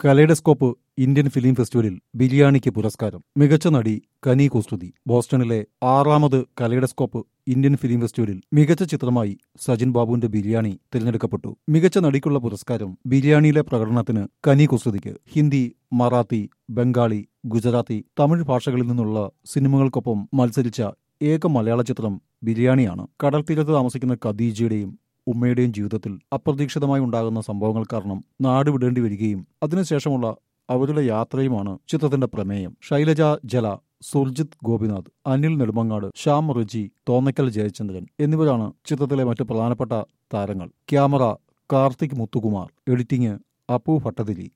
കലൈഡസ്കോപ്പ് Indian film ഫെസ്റ്റിവലിൽ ബിരിയാണിക്ക് പുരസ്കാരം മികച്ച നടി കനി കുസ്തുതി ബോസ്റ്റണിലെ ആറാമത് കലൈഡസ്കോപ്പ് ഇന്ത്യൻ ഫിലിം ഫെസ്റ്റിവലിൽ മികച്ച ചിത്രമായി സജിൻ ബാബുവിന്റെ ബിരിയാണി തിരഞ്ഞെടുക്കപ്പെട്ടു മികച്ച നടിക്കുള്ള പുരസ്കാരം ബിരിയാണിയിലെ പ്രകടനത്തിന് കനി കുസ്തുതിക്ക് ഹിന്ദി മറാത്തി ബംഗാളി ഗുജറാത്തി തമിഴ് ഭാഷകളിൽ നിന്നുള്ള സിനിമകൾക്കൊപ്പം മത്സരിച്ച ഏക മലയാള ചിത്രം ബിരിയാണിയാണ് കടൽ തീരത്ത് താമസിക്കുന്ന ഖദീജയുടെയും ഉമ്മയുടെയും ജീവിതത്തിൽ അപ്രതീക്ഷിതമായി ഉണ്ടാകുന്ന സംഭവങ്ങൾ കാരണം നാട് വിടേണ്ടി വരികയും അതിനുശേഷമുള്ള അവരുടെ യാത്രയുമാണ് ചിത്രത്തിന്റെ പ്രമേയം ശൈലജ ജല സുർജിത് ഗോപിനാഥ് അനിൽ നെടുമങ്ങാട് ശ്യാം റിജി തോന്നക്കൽ ജയചന്ദ്രൻ എന്നിവരാണ് ചിത്രത്തിലെ മറ്റ് പ്രധാനപ്പെട്ട താരങ്ങൾ ക്യാമറ കാർത്തിക് മുത്തുകുമാർ എഡിറ്റിംഗ് അപ്പു ഭട്ടതിരി